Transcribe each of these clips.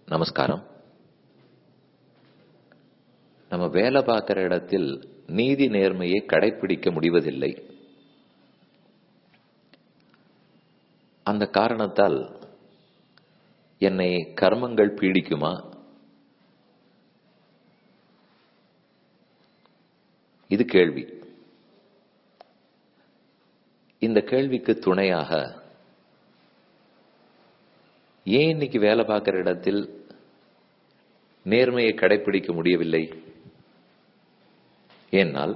நமஸ்காரம் நம்ம வேலை பார்க்கிற இடத்தில் நீதி நேர்மையை கடைபிடிக்க முடிவதில்லை அந்த காரணத்தால் என்னை கர்மங்கள் பீடிக்குமா இது கேள்வி இந்த கேள்விக்கு துணையாக ஏன் இன்னைக்கு வேலை பார்க்கிற இடத்தில் நேர்மையை கடைபிடிக்க முடியவில்லை ஏனால்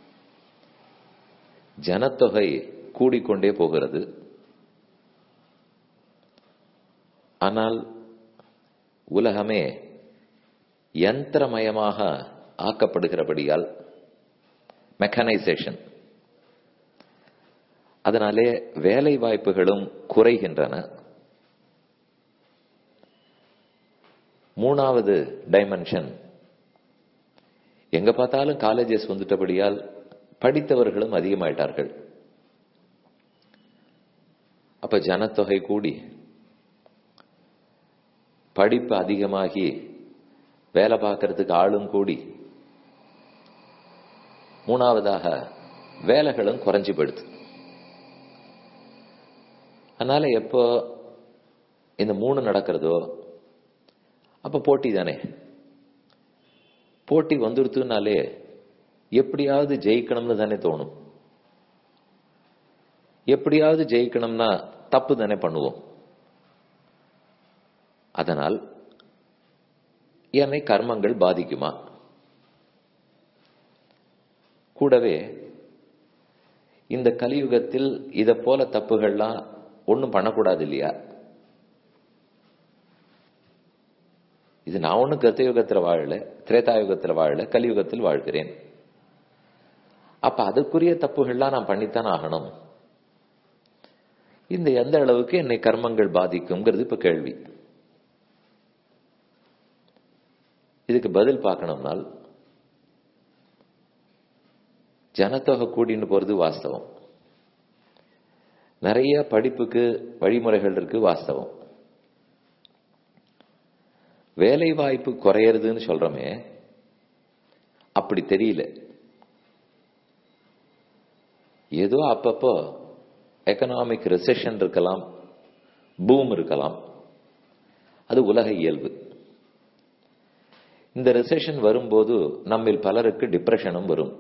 ஜனத்தொகை கூடிக்கொண்டே போகிறது ஆனால் உலகமே யந்திரமயமாக ஆக்கப்படுகிறபடியால் மெக்கனைசேஷன் அதனாலே வேலை வாய்ப்புகளும் குறைகின்றன மூணாவது டைமென்ஷன் எங்க பார்த்தாலும் காலேஜஸ் வந்துட்டபடியால் படித்தவர்களும் அதிகமாயிட்டார்கள் அப்ப ஜனத்தொகை கூடி படிப்பு அதிகமாகி வேலை பார்க்கறதுக்கு ஆளும் கூடி மூணாவதாக வேலைகளும் குறைஞ்சு போயிடுது அதனால எப்போ இந்த மூணு நடக்கிறதோ அப்ப போட்டி தானே போட்டி வந்துருத்துனாலே எப்படியாவது ஜெயிக்கணும்னு தானே தோணும் எப்படியாவது ஜெயிக்கணும்னா தப்பு தானே பண்ணுவோம் அதனால் என்னை கர்மங்கள் பாதிக்குமா கூடவே இந்த கலியுகத்தில் இத போல தப்புகள்லாம் ஒன்றும் பண்ணக்கூடாது இல்லையா இது நான் ஒன்றும் கத்தயுகத்தில் வாழல திரேதாயுகத்தில் வாழல கலியுகத்தில் வாழ்கிறேன் அப்ப அதற்குரிய தப்புகள்லாம் நான் பண்ணித்தான் ஆகணும் இந்த எந்த அளவுக்கு என்னை கர்மங்கள் பாதிக்குங்கிறது இப்ப கேள்வி இதுக்கு பதில் பார்க்கணும்னால் ஜனத்தொகை கூடின்னு போறது வாஸ்தவம் நிறைய படிப்புக்கு வழிமுறைகள் இருக்கு வாஸ்தவம் வேலை வாய்ப்பு குறையறதுன்னு சொல்றோமே அப்படி தெரியல ஏதோ அப்பப்போ எக்கனாமிக் ரிசெஷன் இருக்கலாம் பூம் இருக்கலாம் அது உலக இயல்பு இந்த ரிசெஷன் வரும்போது நம்மில் பலருக்கு டிப்ரெஷனும் வரும்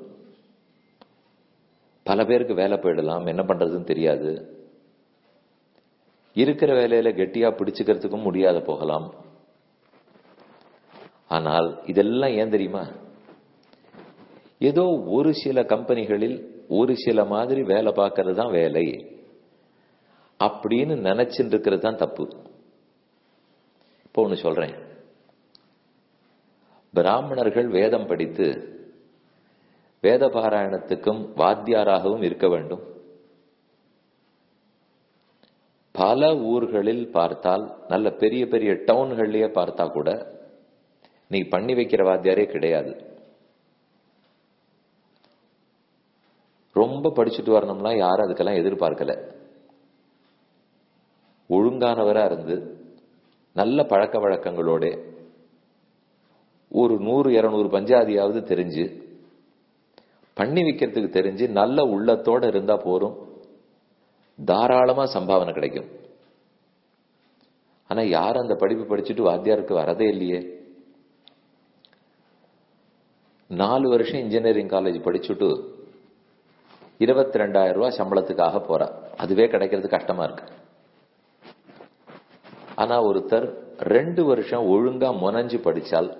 பல பேருக்கு வேலை போயிடலாம் என்ன பண்றதுன்னு தெரியாது இருக்கிற வேலையில கெட்டியா பிடிச்சுக்கிறதுக்கும் முடியாத போகலாம் ஆனால் இதெல்லாம் ஏன் தெரியுமா ஏதோ ஒரு சில கம்பெனிகளில் ஒரு சில மாதிரி வேலை பார்க்கறது தான் வேலை அப்படின்னு நினைச்சுட்டு இருக்கிறது தான் தப்பு இப்போ ஒன்று சொல்றேன் பிராமணர்கள் வேதம் படித்து வேத பாராயணத்துக்கும் வாத்தியாராகவும் இருக்க வேண்டும் பல ஊர்களில் பார்த்தால் நல்ல பெரிய பெரிய டவுன்கள்லயே பார்த்தா கூட நீ பண்ணி வைக்கிற வாத்தியாரே கிடையாது ரொம்ப படிச்சுட்டு வரணும்னா யாரும் அதுக்கெல்லாம் எதிர்பார்க்கல ஒழுங்கானவரா இருந்து நல்ல பழக்க வழக்கங்களோட ஒரு நூறு இருநூறு பஞ்சாதியாவது தெரிஞ்சு பண்ணி வைக்கிறதுக்கு தெரிஞ்சு நல்ல உள்ளத்தோட இருந்தா போரும் தாராளமா சம்பாவனை கிடைக்கும் ஆனா யாரும் அந்த படிப்பு படிச்சுட்டு வாத்தியாருக்கு வரதே இல்லையே நாலு வருஷம் இன்ஜினியரிங் காலேஜ் படிச்சுட்டு இருபத்தி ரெண்டாயிரம் ரூபாய் சம்பளத்துக்காக போறா அதுவே கிடைக்கிறது கஷ்டமா இருக்கு ஆனா ஒருத்தர் ரெண்டு வருஷம் ஒழுங்கா முனைஞ்சு படிச்சால்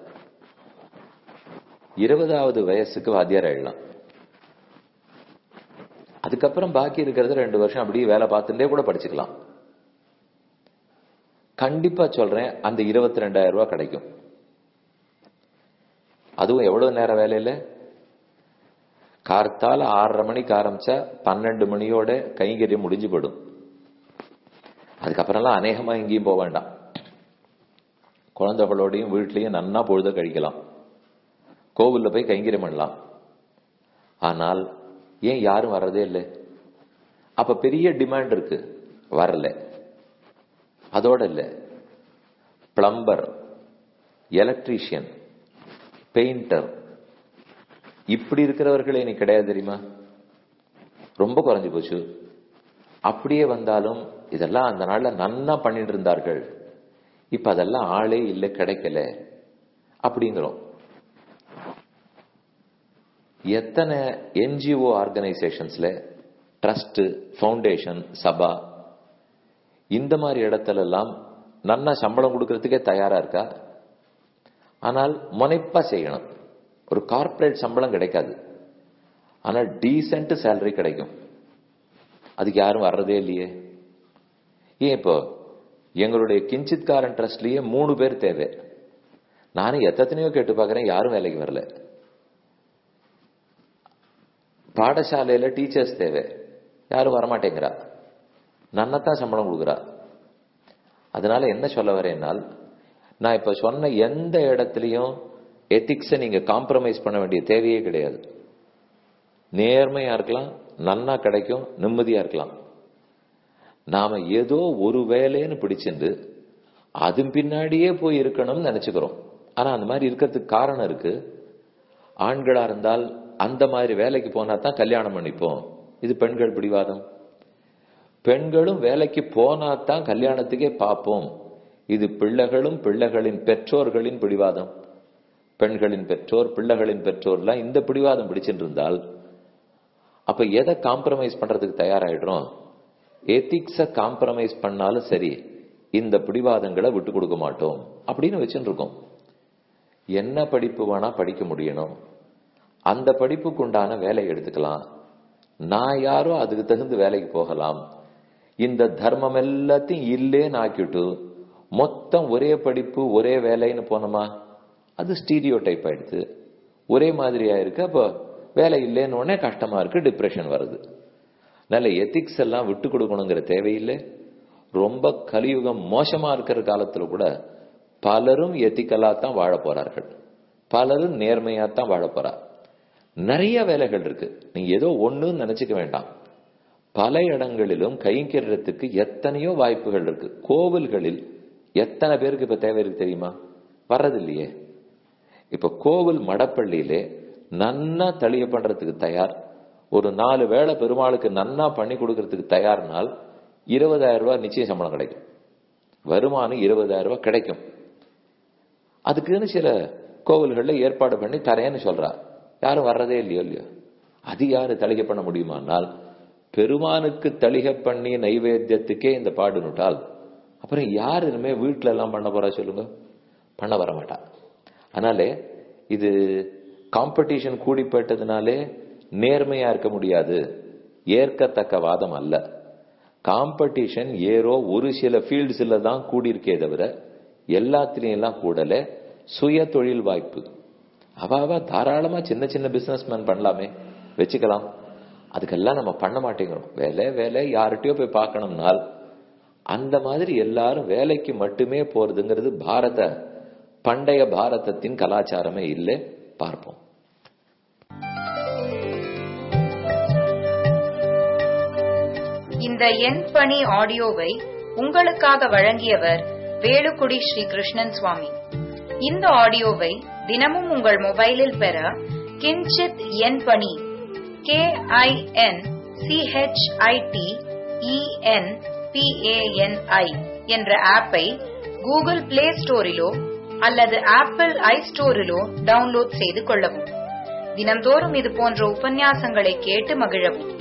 இருபதாவது வயசுக்கு வாத்தியார் ஆயிடலாம் அதுக்கப்புறம் பாக்கி இருக்கிறது ரெண்டு வருஷம் அப்படியே வேலை பார்த்துட்டே கூட படிச்சுக்கலாம் கண்டிப்பா சொல்றேன் அந்த இருபத்தி ரெண்டாயிரம் ரூபாய் கிடைக்கும் அதுவும் எவ்வளவு நேரம் வேலையில கார்த்தால ஆறரை மணிக்கு ஆரம்பிச்சா பன்னெண்டு மணியோட கைங்கரியம் முடிஞ்சு போடும் அதுக்கப்புறம்லாம் அநேகமா எங்கேயும் போக வேண்டாம் குழந்தைகளோடையும் வீட்லயும் நன்னா பொழுத கழிக்கலாம் கோவில்ல போய் கைங்கரியம் பண்ணலாம் ஆனால் ஏன் யாரும் வர்றதே இல்லை அப்ப பெரிய டிமாண்ட் இருக்கு வரல அதோட இல்ல பிளம்பர் எலக்ட்ரீஷியன் பெயிண்டர் இப்படி இருக்கிறவர்களே நீ கிடையாது தெரியுமா ரொம்ப குறைஞ்சு போச்சு அப்படியே வந்தாலும் இதெல்லாம் அந்த நாள்ல நன்னா பண்ணிட்டு இருந்தார்கள் இப்ப அதெல்லாம் ஆளே இல்லை கிடைக்கல அப்படிங்கிறோம் எத்தனை என்ஜிஓ ஆர்கனைசேஷன்ஸ்ல ட்ரஸ்ட் ஃபவுண்டேஷன் சபா இந்த மாதிரி இடத்துல எல்லாம் நன்னா சம்பளம் கொடுக்கறதுக்கே தயாரா இருக்கா ஆனால் முனைப்பா செய்யணும் ஒரு கார்ப்பரேட் சம்பளம் கிடைக்காது ஆனால் டீசென்ட் சேலரி கிடைக்கும் அதுக்கு யாரும் வர்றதே இல்லையே ஏன் இப்போ எங்களுடைய கிஞ்சித்காரன் ட்ரஸ்ட்லயே மூணு பேர் தேவை நானும் எத்தனையோ கேட்டு பார்க்கறேன் யாரும் வேலைக்கு வரல பாடசாலையில டீச்சர்ஸ் தேவை யாரும் வரமாட்டேங்கிறா நன்னத்தான் சம்பளம் கொடுக்குறா அதனால என்ன சொல்ல வரேன்னால் நான் இப்ப சொன்ன எந்த இடத்துலயும் எத்திக்ஸை நீங்க காம்ப்ரமைஸ் பண்ண வேண்டிய தேவையே கிடையாது நேர்மையா இருக்கலாம் நன்னா கிடைக்கும் நிம்மதியா இருக்கலாம் நாம ஏதோ ஒரு வேலைன்னு பிடிச்சிருந்து அது பின்னாடியே போய் இருக்கணும்னு நினைச்சுக்கிறோம் ஆனா அந்த மாதிரி இருக்கிறதுக்கு காரணம் இருக்கு ஆண்களா இருந்தால் அந்த மாதிரி வேலைக்கு போனா தான் கல்யாணம் பண்ணிப்போம் இது பெண்கள் பிடிவாதம் பெண்களும் வேலைக்கு போனா தான் கல்யாணத்துக்கே பார்ப்போம் இது பிள்ளைகளும் பிள்ளைகளின் பெற்றோர்களின் பிடிவாதம் பெண்களின் பெற்றோர் பிள்ளைகளின் பெற்றோர்லாம் இந்த பிடிவாதம் பிடிச்சிட்டு இருந்தால் அப்ப எதை காம்ப்ரமைஸ் பண்றதுக்கு தயாராயிடுறோம் எத்திக்ஸ காம்ப்ரமைஸ் பண்ணாலும் சரி இந்த பிடிவாதங்களை விட்டு கொடுக்க மாட்டோம் அப்படின்னு வச்சுட்டு இருக்கோம் என்ன படிப்பு வேணா படிக்க முடியணும் அந்த படிப்புக்கு உண்டான வேலை எடுத்துக்கலாம் நான் யாரோ அதுக்கு தகுந்த வேலைக்கு போகலாம் இந்த தர்மம் எல்லாத்தையும் இல்லேன்னு ஆக்கிட்டு மொத்தம் ஒரே படிப்பு ஒரே வேலைன்னு போனோமா அது ஸ்டீரியோ டைப் ஆயிடுது ஒரே மாதிரியா இருக்கு அப்போ வேலை இல்லைன்னு உடனே கஷ்டமா இருக்கு டிப்ரெஷன் வருது நல்ல எத்திக்ஸ் எல்லாம் விட்டு கொடுக்கணுங்கிற தேவையில்லை ரொம்ப கலியுகம் மோசமா இருக்கிற காலத்துல கூட பலரும் எத்திக்கலா தான் வாழ போறார்கள் பலரும் நேர்மையா தான் வாழ போறா நிறைய வேலைகள் இருக்கு நீங்க ஏதோ ஒண்ணுன்னு நினைச்சுக்க வேண்டாம் பல இடங்களிலும் கைங்கிறதுக்கு எத்தனையோ வாய்ப்புகள் இருக்கு கோவில்களில் எத்தனை பேருக்கு இப்ப தேவை இருக்கு தெரியுமா வர்றது இல்லையே இப்ப கோவில் மடப்பள்ளியிலே நன்னா தளிய பண்றதுக்கு தயார் ஒரு நாலு வேளை பெருமாளுக்கு நன்னா பண்ணி கொடுக்கறதுக்கு தயார்னால் இருபதாயிரம் ரூபாய் நிச்சய சம்பளம் கிடைக்கும் வருமானம் இருபதாயிரம் ரூபாய் கிடைக்கும் அதுக்குன்னு சில கோவில்கள்ல ஏற்பாடு பண்ணி தரேன்னு சொல்றா யாரும் வர்றதே இல்லையோ இல்லையோ அது யாரு தளிகை பண்ண முடியுமானால் பெருமானுக்கு தளிகை பண்ணி நைவேத்தியத்துக்கே இந்த பாடு நுட்டால் அப்புறம் யார் இனிமே வீட்டுல எல்லாம் பண்ண போறா சொல்லுங்க பண்ண வர மாட்டா அதனாலே இது காம்படிஷன் கூடி போயிட்டதுனாலே நேர்மையா இருக்க முடியாது ஏற்கத்தக்க வாதம் அல்ல காம்படிஷன் ஏறோ ஒரு சில ஃபீல்ட்ஸ்ல தான் கூடியிருக்கே தவிர எல்லாத்திலையும் எல்லாம் கூடல சுய தொழில் வாய்ப்பு அவாவா தாராளமா சின்ன சின்ன பிசினஸ் மேன் பண்ணலாமே வச்சுக்கலாம் அதுக்கெல்லாம் நம்ம பண்ண மாட்டேங்கிறோம் வேலை வேலை யார்கிட்டயோ போய் பார்க்கணும்னால் அந்த மாதிரி எல்லாரும் வேலைக்கு மட்டுமே போறதுங்கிறது பாரத பண்டைய பாரதத்தின் கலாச்சாரமே இல்லை பார்ப்போம் இந்த எண் பணி ஆடியோவை உங்களுக்காக வழங்கியவர் வேலுக்குடி ஸ்ரீ கிருஷ்ணன் சுவாமி இந்த ஆடியோவை தினமும் உங்கள் மொபைலில் பெற கிஞ்சித் எண் பணி கே ஐ என் சிஹெச்ஐடி இஎன் பிஏஎன்ஐ என்ற ஆப்பை கூகுள் பிளே ஸ்டோரிலோ அல்லது ஆப்பிள் ஐ ஸ்டோரிலோ டவுன்லோட் செய்து கொள்ளவும் தினம்தோறும் இது போன்ற உபன்யாசங்களை கேட்டு மகிழவும்